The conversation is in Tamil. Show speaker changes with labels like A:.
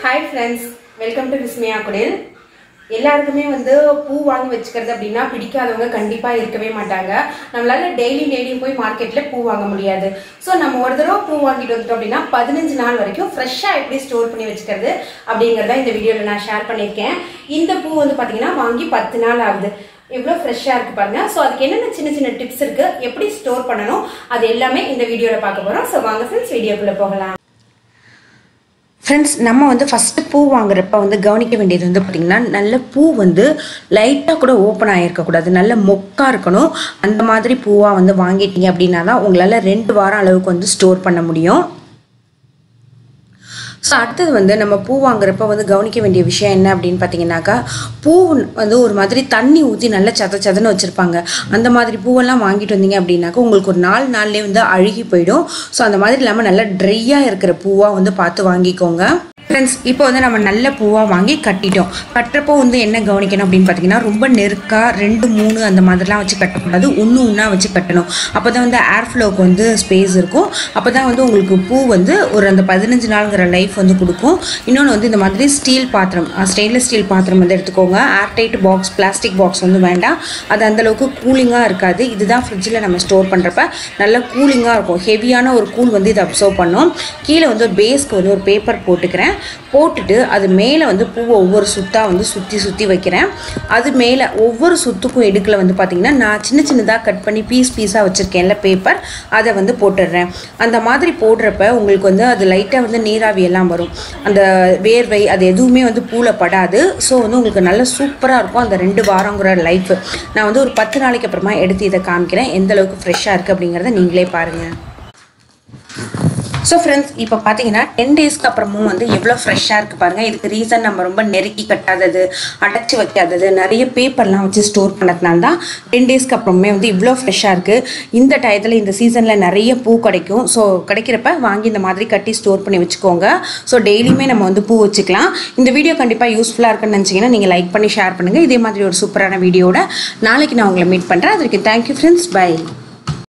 A: hi friends welcome to Vismaya குடில் எல்லாருக்குமே வந்து பூ வாங்கி வச்சுக்கிறது அப்படின்னா பிடிக்காதவங்க கண்டிப்பாக இருக்கவே மாட்டாங்க நம்மளால டெய்லி டெய்லியும் போய் மார்க்கெட்டில் பூ வாங்க முடியாது ஸோ நம்ம ஒரு தடவை பூ வாங்கிட்டு வந்துட்டோம் அப்படின்னா பதினஞ்சு நாள் வரைக்கும் ஃப்ரெஷ்ஷாக எப்படி ஸ்டோர் பண்ணி வச்சுக்கிறது அப்படிங்கிறத இந்த வீடியோவில் நான் ஷேர் பண்ணியிருக்கேன் இந்த பூ வந்து பார்த்தீங்கன்னா வாங்கி பத்து நாள் ஆகுது எவ்வளோ ஃப்ரெஷ்ஷாக இருக்கு பாருங்க ஸோ அதுக்கு என்னென்ன சின்ன சின்ன டிப்ஸ் இருக்கு எப்படி ஸ்டோர் பண்ணணும் அது எல்லாமே இந்த வீடியோவில் பார்க்க போகிறோம் ஸோ வாங்க ஃப்ரெண்ட்ஸ் வீடியோக்குள்ளே போகலாம் ஃப்ரெண்ட்ஸ் நம்ம வந்து ஃபஸ்ட்டு பூ வாங்குறப்ப வந்து கவனிக்க வேண்டியது வந்து பார்த்திங்கன்னா நல்ல பூ வந்து லைட்டாக கூட ஓப்பன் ஆகிருக்கக்கூடாது நல்ல மொக்காக இருக்கணும் அந்த மாதிரி பூவாக வந்து வாங்கிட்டீங்க அப்படின்னா தான் உங்களால் ரெண்டு வாரம் அளவுக்கு வந்து ஸ்டோர் பண்ண முடியும் ஸோ அடுத்தது வந்து நம்ம பூ வாங்குறப்ப வந்து கவனிக்க வேண்டிய விஷயம் என்ன அப்படின்னு பார்த்தீங்கன்னாக்கா பூ வந்து ஒரு மாதிரி தண்ணி ஊற்றி நல்லா சத சதன்னு வச்சுருப்பாங்க அந்த மாதிரி பூவெல்லாம் வாங்கிட்டு வந்தீங்க அப்படின்னாக்கா உங்களுக்கு ஒரு நாலு நாள்லேயே வந்து அழுகி போயிடும் ஸோ அந்த மாதிரி இல்லாமல் நல்லா ட்ரையாக இருக்கிற பூவாக வந்து பார்த்து வாங்கிக்கோங்க ஃப்ரெண்ட்ஸ் இப்போ வந்து நம்ம நல்ல பூவாக வாங்கி கட்டிட்டோம் கட்டுறப்போ வந்து என்ன கவனிக்கணும் அப்படின்னு பார்த்தீங்கன்னா ரொம்ப நெருக்காக ரெண்டு மூணு அந்த மாதிரிலாம் வச்சு கட்டக்கூடாது ஒன்று ஒன்றா வச்சு கட்டணும் அப்போ தான் வந்து ஏர் ஃப்ளோக்கு வந்து ஸ்பேஸ் இருக்கும் அப்போ தான் வந்து உங்களுக்கு பூ வந்து ஒரு அந்த பதினஞ்சு நாளுங்கிற லைஃப் வந்து கொடுக்கும் இன்னொன்று வந்து இந்த மாதிரி ஸ்டீல் பாத்திரம் ஸ்டெயின்லெஸ் ஸ்டீல் பாத்திரம் வந்து எடுத்துக்கோங்க ஏர்டைட் பாக்ஸ் பிளாஸ்டிக் பாக்ஸ் வந்து வேண்டாம் அது அந்தளவுக்கு கூலிங்காக இருக்காது இதுதான் ஃப்ரிட்ஜில் நம்ம ஸ்டோர் பண்ணுறப்ப நல்லா கூலிங்காக இருக்கும் ஹெவியான ஒரு கூல் வந்து இதை அப்சர்வ் பண்ணும் கீழே வந்து பேஸ்க்கு வந்து ஒரு பேப்பர் போட்டுக்கிறேன் போட்டுட்டு அது மேலே வந்து பூவை ஒவ்வொரு சுத்தாக வந்து சுற்றி சுற்றி வைக்கிறேன் அது மேலே ஒவ்வொரு சுத்துக்கும் எடுக்கல வந்து பார்த்திங்கன்னா நான் சின்ன சின்னதாக கட் பண்ணி பீஸ் பீஸாக வச்சுருக்கேன்ல பேப்பர் அதை வந்து போட்டுடுறேன் அந்த மாதிரி போடுறப்ப உங்களுக்கு வந்து அது லைட்டாக வந்து நீராவி எல்லாம் வரும் அந்த வேர்வை அது எதுவுமே வந்து பூவில் படாது ஸோ வந்து உங்களுக்கு நல்ல சூப்பராக இருக்கும் அந்த ரெண்டு வாரங்கிற லைஃப் நான் வந்து ஒரு பத்து நாளைக்கு அப்புறமா எடுத்து இதை காமிக்கிறேன் எந்த அளவுக்கு ஃப்ரெஷ்ஷாக இருக்குது அப்படிங்கிறத நீங்களே பாருங்கள் ஸோ ஃப்ரெண்ட்ஸ் இப்போ பார்த்தீங்கன்னா டென் டேஸ்க்கு அப்புறமும் வந்து எவ்வளோ ஃப்ரெஷ்ஷாக இருக்குது பாருங்கள் இதுக்கு ரீசன் நம்ம ரொம்ப நெருக்கி கட்டாதது அடைச்சி வைக்காதது நிறைய பேப்பர்லாம் வச்சு ஸ்டோர் பண்ணதுனால தான் டென் டேஸ்க்கு அப்புறமே வந்து இவ்வளோ ஃப்ரெஷ்ஷாக இருக்குது இந்த டயத்தில் இந்த சீசனில் நிறைய பூ கிடைக்கும் ஸோ கிடைக்கிறப்ப வாங்கி இந்த மாதிரி கட்டி ஸ்டோர் பண்ணி வச்சுக்கோங்க ஸோ டெய்லியுமே நம்ம வந்து பூ வச்சுக்கலாம் இந்த வீடியோ கண்டிப்பாக யூஸ்ஃபுல்லாக இருக்குன்னு நினச்சிங்கன்னா நீங்கள் லைக் பண்ணி ஷேர் பண்ணுங்கள் இதே மாதிரி ஒரு சூப்பரான வீடியோட நாளைக்கு நான் உங்களை மீட் பண்ணுறேன் அதுக்கு தேங்க்யூ ஃப்ரெண்ட்ஸ் பை